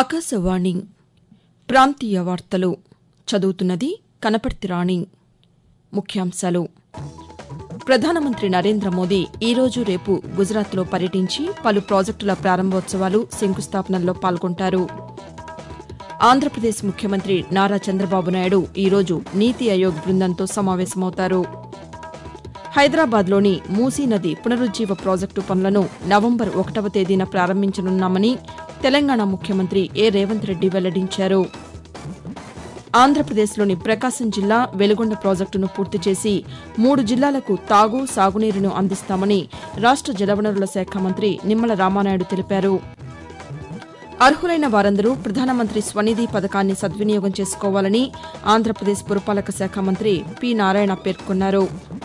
ఆకాశవాణి ప్రాంతీయ వార్తలు చదువుతున్నది కనపర్తి రాణి ముఖ్యాంశాలు ప్రధానమంత్రి నరేంద్ర మోదీ ఈరోజు రేపు గుజరాత్లో పర్యటించి పలు ప్రాజెక్టుల ప్రారంభోత్సవాలు శంకుస్థాపనల్లో పాల్గొంటారు ఆంధ్రప్రదేశ్ ముఖ్యమంత్రి నారా చంద్రబాబు నాయుడు ఈరోజు నీతి ఆయోగ్ బృందంతో సమావేశమవుతారు హైదరాబాద్లోని మూసీ నది పునరుజ్జీవ ప్రాజెక్టు పనులను నవంబర్ ఒకటవ తేదీన ప్రారంభించనున్నామని తెలంగాణ ముఖ్యమంత్రి ఏ రేవంత్ రెడ్డి వెల్లడించారు ఆంధ్రప్రదేశ్లోని ప్రకాశం జిల్లా వెలుగొండ ప్రాజెక్టును పూర్తి చేసి మూడు జిల్లాలకు తాగు సాగునీరును అందిస్తామని రాష్ట జలవనరుల శాఖ మంత్రి నిమ్మల రామానాయుడు తెలిపారు అర్హులైన వారందరూ ప్రధానమంత్రి స్వనిధి పథకాన్ని సద్వినియోగం చేసుకోవాలని ఆంధ్రప్రదేశ్ పురపాలక శాఖ మంత్రి పి నారాయణ పేర్కొన్నారు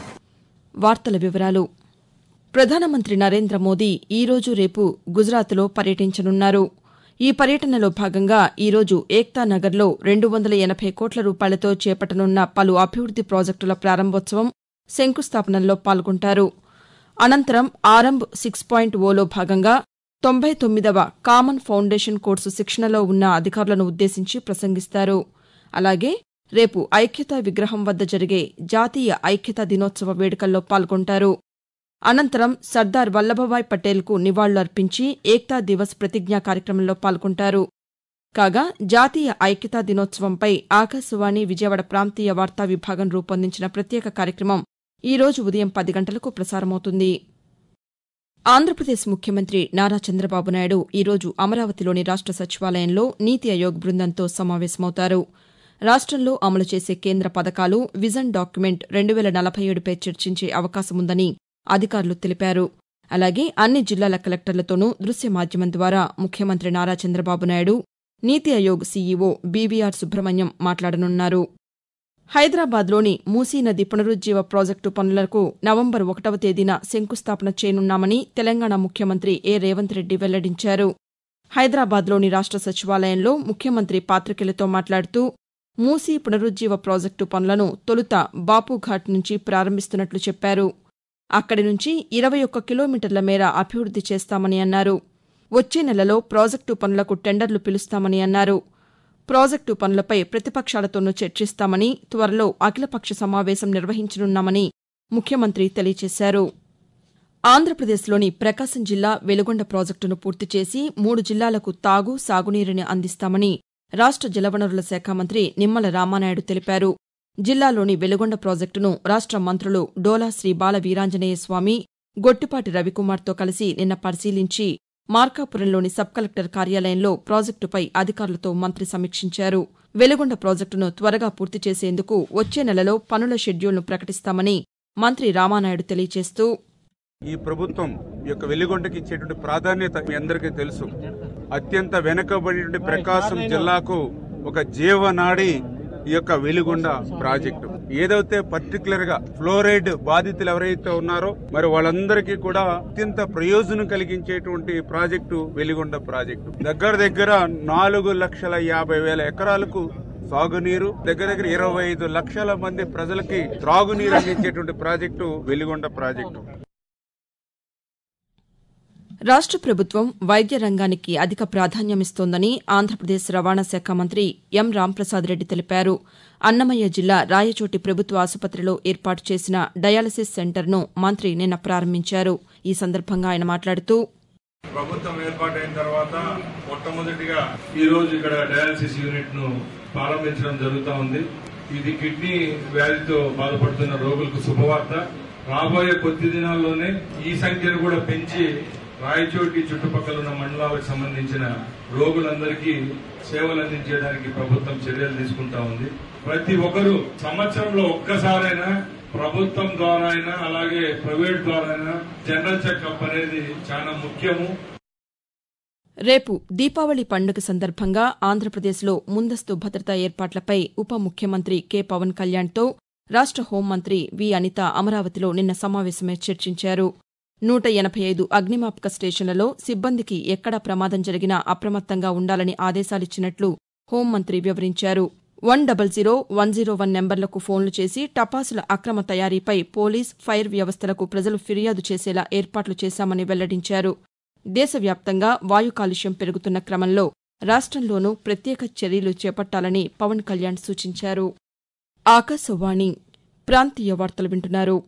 వార్తల వివరాలు ప్రధానమంత్రి నరేంద్ర మోదీ ఈరోజు రేపు గుజరాత్లో పర్యటించనున్నారు ఈ పర్యటనలో భాగంగా ఈరోజు ఏక్తా నగర్లో రెండు వందల ఎనభై కోట్ల రూపాయలతో చేపట్టనున్న పలు అభివృద్ది ప్రాజెక్టుల ప్రారంభోత్సవం శంకుస్థాపనల్లో పాల్గొంటారు అనంతరం ఆరంభ్ సిక్స్ పాయింట్ ఓలో భాగంగా తొంభై తొమ్మిదవ కామన్ ఫౌండేషన్ కోర్సు శిక్షణలో ఉన్న అధికారులను ఉద్దేశించి ప్రసంగిస్తారు అలాగే రేపు ఐక్యతా విగ్రహం వద్ద జరిగే జాతీయ ఐక్యతా దినోత్సవ వేడుకల్లో పాల్గొంటారు అనంతరం సర్దార్ వల్లభభాయ్ పటేల్కు నివాళులర్పించి ఏక్తా దివస్ ప్రతిజ్ఞా కార్యక్రమంలో పాల్గొంటారు కాగా జాతీయ ఐక్యతా దినోత్సవంపై ఆకాశవాణి విజయవాడ ప్రాంతీయ వార్తా విభాగం రూపొందించిన ప్రత్యేక కార్యక్రమం ఈ రోజు ఉదయం పది గంటలకు ప్రసారమవుతుంది ఆంధ్రప్రదేశ్ ముఖ్యమంత్రి నారా చంద్రబాబు నాయుడు ఈరోజు అమరావతిలోని రాష్ట సచివాలయంలో నీతి ఆయోగ్ బృందంతో సమావేశమవుతారు రాష్టంలో అమలు చేసే కేంద్ర పథకాలు విజన్ డాక్యుమెంట్ రెండు వేల నలభై ఏడుపై చర్చించే అవకాశముందని అధికారులు తెలిపారు అలాగే అన్ని జిల్లాల కలెక్టర్లతోనూ దృశ్య మాధ్యమం ద్వారా ముఖ్యమంత్రి నారా చంద్రబాబు నాయుడు నీతి ఆయోగ్ సీఈఓ బీవీఆర్ సుబ్రహ్మణ్యం మాట్లాడనున్నారు హైదరాబాద్లోని మూసీ నది పునరుజ్జీవ ప్రాజెక్టు పనులకు నవంబర్ ఒకటవ తేదీన శంకుస్థాపన చేయనున్నామని తెలంగాణ ముఖ్యమంత్రి ఏ రేవంత్ రెడ్డి వెల్లడించారు హైదరాబాద్లోని రాష్ట సచివాలయంలో ముఖ్యమంత్రి పాతికేయులతో మాట్లాడుతూ మూసీ పునరుజ్జీవ ప్రాజెక్టు పనులను తొలుత బాపుఘాట్ నుంచి ప్రారంభిస్తున్నట్లు చెప్పారు అక్కడి నుంచి ఇరవై ఒక్క కిలోమీటర్ల మేర అభివృద్ది చేస్తామని అన్నారు వచ్చే నెలలో ప్రాజెక్టు పనులకు టెండర్లు పిలుస్తామని అన్నారు ప్రాజెక్టు పనులపై ప్రతిపక్షాలతోనూ చర్చిస్తామని త్వరలో అఖిలపక్ష సమావేశం నిర్వహించనున్నామని ముఖ్యమంత్రి తెలియజేశారు ఆంధ్రప్రదేశ్లోని ప్రకాశం జిల్లా వెలుగొండ ప్రాజెక్టును పూర్తి చేసి మూడు జిల్లాలకు తాగు సాగునీరుని అందిస్తామని రాష్ట జలవనరుల శాఖ మంత్రి నిమ్మల రామానాయుడు తెలిపారు జిల్లాలోని వెలుగొండ ప్రాజెక్టును రాష్ట మంత్రులు డోలా శ్రీ బాల వీరాంజనేయ స్వామి గొట్టిపాటి రవికుమార్తో కలిసి నిన్న పరిశీలించి మార్కాపురంలోని సబ్ కలెక్టర్ కార్యాలయంలో ప్రాజెక్టుపై అధికారులతో మంత్రి సమీక్షించారు వెలుగొండ ప్రాజెక్టును త్వరగా పూర్తి చేసేందుకు వచ్చే నెలలో పనుల షెడ్యూల్ను ప్రకటిస్తామని మంత్రి రామానాయుడు తెలియజేస్తూ ఈ ప్రభుత్వం ఈ యొక్క వెలిగొండకి ఇచ్చేటువంటి ప్రాధాన్యత మీ అందరికీ తెలుసు అత్యంత వెనుకబడి ప్రకాశం జిల్లాకు ఒక జీవనాడి ఈ యొక్క వెలిగొండ ప్రాజెక్టు ఏదైతే పర్టికులర్ గా ఫ్లోరైడ్ బాధితులు ఎవరైతే ఉన్నారో మరి వాళ్ళందరికీ కూడా అత్యంత ప్రయోజనం కలిగించేటువంటి ప్రాజెక్టు వెలిగొండ ప్రాజెక్టు దగ్గర దగ్గర నాలుగు లక్షల యాభై వేల ఎకరాలకు సాగునీరు దగ్గర దగ్గర ఇరవై ఐదు లక్షల మంది ప్రజలకి త్రాగునీరు అందించేటువంటి ప్రాజెక్టు వెలిగొండ ప్రాజెక్టు రాష్ట ప్రభుత్వం వైద్య రంగానికి అధిక ప్రాధాన్యమిస్తోందని ఆంధ్రప్రదేశ్ రవాణా శాఖ మంత్రి ఎం రాంప్రసాద్ రెడ్డి తెలిపారు అన్నమయ్య జిల్లా రాయచోటి ప్రభుత్వ ఆసుపత్రిలో ఏర్పాటు చేసిన డయాలసిస్ సెంటర్ను మంత్రి నిన్న ప్రారంభించారు ఈ సందర్భంగా ఆయన మాట్లాడుతూ ప్రభుత్వం ఏర్పాటైన తర్వాత మొట్టమొదటిగా ఈ రోజు ఇక్కడ డయాలసిస్ యూనిట్ ను ప్రారంభించడం జరుగుతా ఉంది ఇది కిడ్నీ వ్యాధితో బాధపడుతున్న రోగులకు శుభవార్త రాబోయే కొద్ది దినాల్లోనే ఈ సంఖ్యను కూడా పెంచి రాయచోటి చుట్టుపక్కల ఉన్న మండలాలకు సంబంధించిన రోగులందరికీ సేవలు అందించడానికి ప్రభుత్వం చర్యలు తీసుకుంటా ఉంది ప్రతి ఒక్కరూ సంవత్సరంలో ఒక్కసారైనా ప్రభుత్వం ద్వారా అయినా అలాగే ప్రైవేట్ ద్వారా అయినా జనరల్ చెకప్ అనేది చాలా ముఖ్యము రేపు దీపావళి పండుగ సందర్భంగా ఆంధ్రప్రదేశ్లో ముందస్తు భద్రతా ఏర్పాట్లపై ఉప ముఖ్యమంత్రి కె పవన్ కళ్యాణ్తో రాష్ట హోంమంత్రి వి అనిత అమరావతిలో నిన్న సమావేశమై చర్చించారు నూట ఎనభై ఐదు అగ్నిమాపక స్టేషన్లలో సిబ్బందికి ఎక్కడా ప్రమాదం జరిగినా అప్రమత్తంగా ఉండాలని ఆదేశాలిచ్చినట్లు హోంమంత్రి వివరించారు one double zero one zero one నెంబర్లకు ఫోన్లు చేసి టపాసుల అక్రమ తయారీపై పోలీస్ ఫైర్ వ్యవస్థలకు ప్రజలు ఫిర్యాదు చేసేలా ఏర్పాట్లు చేశామని వెల్లడించారు దేశవ్యాప్తంగా వాయు కాలుష్యం పెరుగుతున్న క్రమంలో రాష్టంలోనూ ప్రత్యేక చర్యలు చేపట్టాలని పవన్ కళ్యాణ్ సూచించారు ఆకాశవాణి ప్రాంతీయ వార్తలు వింటున్నారు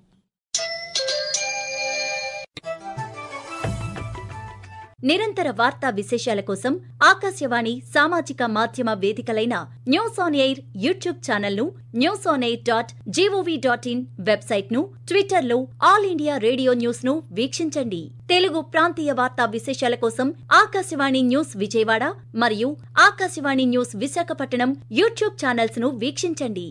నిరంతర వార్తా విశేషాల కోసం ఆకాశవాణి సామాజిక మాధ్యమ వేదికలైన news on air YouTube channel ను news on air dot gov dot in website ను ట్విట్టర్ లో ఆల్ ఇండియా రేడియో న్యూస్ ను వీక్షించండి తెలుగు ప్రాంతీయ వార్తా విశేషాల కోసం ఆకాశవాణి న్యూస్ విజయవాడ మరియు Akashvani news Visakhapatnam YouTube channels ను వీక్షించండి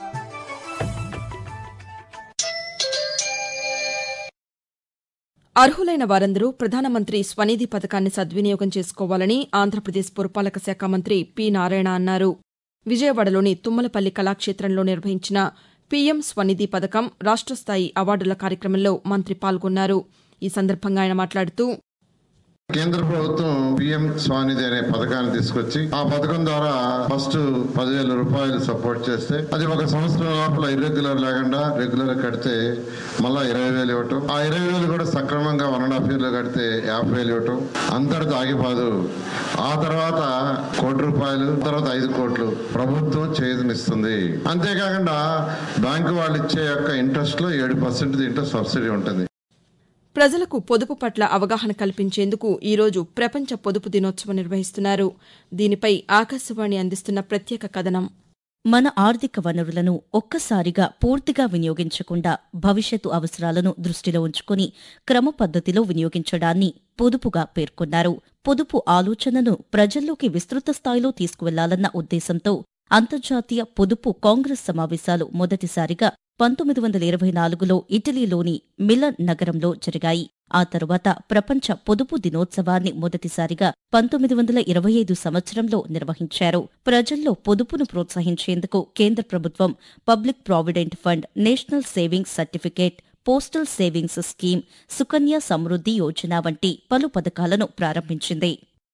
అర్హులైన వారందరూ ప్రధానమంత్రి స్వనిధి పథకాన్ని సద్వినియోగం చేసుకోవాలని ఆంధ్రప్రదేశ్ పురపాలక శాఖ మంత్రి పి నారాయణ అన్నారు విజయవాడలోని తుమ్మలపల్లి కళాక్షేత్రంలో నిర్వహించిన పీఎం స్వనిధి పథకం రాష్ట స్థాయి అవార్డుల కార్యక్రమంలో మంత్రి పాల్గొన్నారు ఈ సందర్భంగా ఆయన మాట్లాడుతూ కేంద్ర ప్రభుత్వం పిఎం స్వానిధి అనే పథకాన్ని తీసుకొచ్చి ఆ పథకం ద్వారా ఫస్ట్ పదివేల రూపాయలు సపోర్ట్ చేస్తే అది ఒక సంవత్సరం లోపల ఇర్రెగ్యులర్ లేకుండా రెగ్యులర్ కడితే మళ్ళా ఇరవై వేలు ఇవ్వటం ఆ ఇరవై వేలు కూడా సక్రమంగా వన్ అండ్ హాఫ్ ఇయర్ లో కడితే యాభై వేలు ఇవ్వటం అంతటితో ఆగిపోదు ఆ తర్వాత కోటి రూపాయలు తర్వాత ఐదు కోట్లు ప్రభుత్వం చేతినిస్తుంది అంతేకాకుండా బ్యాంకు వాళ్ళు ఇచ్చే యొక్క ఇంట్రెస్ట్ లో ఏడు పర్సెంట్ దీంట్లో సబ్సిడీ ఉంటుంది ప్రజలకు పొదుపు పట్ల అవగాహన కల్పించేందుకు ఈరోజు ప్రపంచ పొదుపు దినోత్సవం నిర్వహిస్తున్నారు దీనిపై ఆకాశవాణి అందిస్తున్న ప్రత్యేక కథనం మన ఆర్థిక వనరులను ఒక్కసారిగా పూర్తిగా వినియోగించకుండా భవిష్యత్తు అవసరాలను దృష్టిలో ఉంచుకుని క్రమ పద్ధతిలో వినియోగించడాన్ని పొదుపుగా పేర్కొన్నారు పొదుపు ఆలోచనను ప్రజల్లోకి విస్తృత స్థాయిలో తీసుకువెళ్లాలన్న ఉద్దేశంతో అంతర్జాతీయ పొదుపు కాంగ్రెస్ సమావేశాలు మొదటిసారిగా పంతొమ్మిది వందల ఇరవై నాలుగులో ఇటలీలోని మిలన్ నగరంలో జరిగాయి ఆ తరువాత ప్రపంచ పొదుపు దినోత్సవాన్ని మొదటిసారిగా పంతొమ్మిది వందల ఇరవై ఐదు సంవత్సరంలో నిర్వహించారు ప్రజల్లో పొదుపును ప్రోత్సహించేందుకు కేంద్ర ప్రభుత్వం public provident fund national savings certificate postal savings scheme Sukanya Samriddhi Yojana వంటి పలు పథకాలను ప్రారంభించింది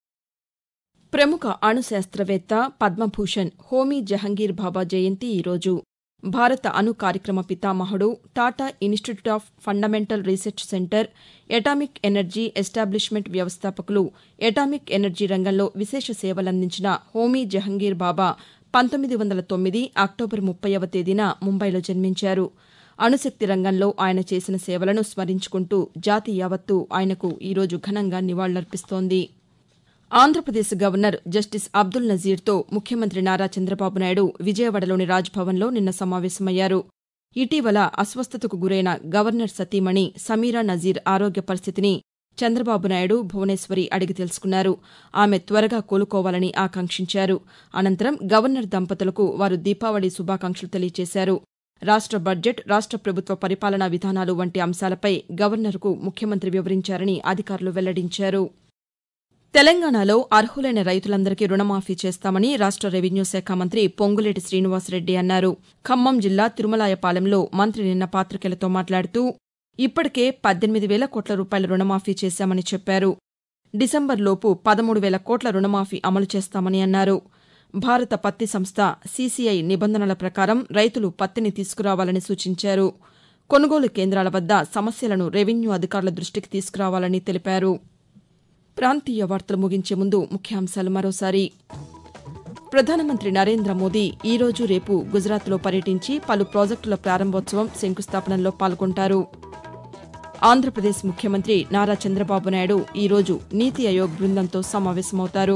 ప్రముఖ అణు శాస్త్రవేత్త పద్మభూషణ్ హోమీ జహంగీర్ బాబా జయంతి ఈరోజు భారత అణు కార్యక్రమ పితామహుడు Tata institute of fundamental research centre atomic energy establishment వ్యవస్థాపకులు ఎటామిక్ ఎనర్జీ రంగంలో విశేష సేవలందించిన హోమీ జహంగీర్ బాబా పంతొమ్మిది వందల తొమ్మిది అక్టోబర్ ముప్పైవ తేదీన ముంబైలో జన్మించారు అణుశక్తి రంగంలో ఆయన చేసిన సేవలను స్మరించుకుంటూ జాతి యావత్తు ఆయనకు ఈరోజు ఘనంగా నివాళులర్పిస్తోంది ఆంధ్రప్రదేశ్ గవర్నర్ జస్టిస్ అబ్దుల్ నజీర్తో ముఖ్యమంత్రి నారా చంద్రబాబు నాయుడు విజయవాడలోని రాజ్భవన్లో నిన్న సమావేశమయ్యారు ఇటీవల అస్వస్థతకు గురైన గవర్నర్ సతీమణి సమీరా నజీర్ ఆరోగ్య పరిస్థితిని చంద్రబాబు నాయుడు భువనేశ్వరి అడిగి తెలుసుకున్నారు ఆమె త్వరగా కోలుకోవాలని ఆకాంక్షించారు అనంతరం గవర్నర్ దంపతులకు వారు దీపావళి శుభాకాంక్షలు తెలియజేశారు రాష్ట బడ్జెట్ రాష్ట ప్రభుత్వ పరిపాలనా విధానాలు వంటి అంశాలపై గవర్నర్కు ముఖ్యమంత్రి వివరించారని అధికారులు వెల్లడించారు తెలంగాణలో అర్హులైన రైతులందరికీ రుణమాఫీ చేస్తామని రాష్ట రెవెన్యూ శాఖ మంత్రి పొంగులేటి శ్రీనివాసరెడ్డి అన్నారు ఖమ్మం జిల్లా తిరుమలాయపాలెంలో మంత్రి నిన్న పాతికేయులతో మాట్లాడుతూ ఇప్పటికే పద్దెనిమిది వేల కోట్ల రూపాయల రుణమాఫీ చేశామని చెప్పారు డిసెంబర్లోపు పదమూడు వేల కోట్ల రుణమాఫీ అమలు చేస్తామని అన్నారు భారత పత్తి సంస్థ సీసీఐ నిబంధనల ప్రకారం రైతులు పత్తిని తీసుకురావాలని సూచించారు కొనుగోలు కేంద్రాల వద్ద సమస్యలను రెవెన్యూ అధికారుల దృష్టికి తీసుకురావాలని తెలిపారు ప్రాంతీయ వార్తలు ముగించే ముందు ముఖ్యాంశాలు మరోసారి ప్రధానమంత్రి నరేంద్ర మోదీ ఈరోజు రేపు గుజరాత్లో పర్యటించి పలు ప్రాజెక్టుల ప్రారంభోత్సవం శంకుస్థాపనలో పాల్గొంటారు ఆంధ్రప్రదేశ్ ముఖ్యమంత్రి నారా చంద్రబాబు నాయుడు ఈరోజు నీతి ఆయోగ్ బృందంతో సమావేశమవుతారు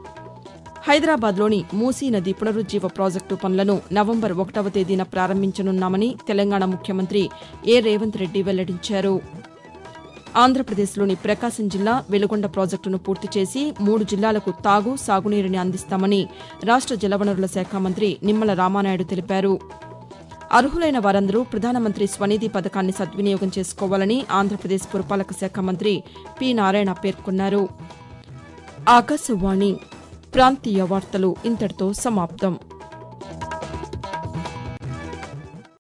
హైదరాబాద్లోని మూసీ నది పునరుజ్జీవ ప్రాజెక్టు పనులను నవంబర్ ఒకటవ తేదీన ప్రారంభించనున్నామని తెలంగాణ ముఖ్యమంత్రి ఏ రేవంత్ రెడ్డి వెల్లడించారు ఆంధ్రప్రదేశ్లోని ప్రకాశం జిల్లా వెలుగొండ ప్రాజెక్టును పూర్తి చేసి మూడు జిల్లాలకు తాగు సాగునీరుని అందిస్తామని రాష్ట జలవనరుల శాఖ మంత్రి నిమ్మల రామానాయుడు తెలిపారు అర్హులైన వారందరూ ప్రధానమంత్రి స్వనిధి పథకాన్ని సద్వినియోగం చేసుకోవాలని ఆంధ్రప్రదేశ్ పురపాలక శాఖ మంత్రి పి నారాయణ పేర్కొన్నారు ఆకాశవాణి ప్రాంతీయ వార్తలు ఇంతటితో సమాప్తం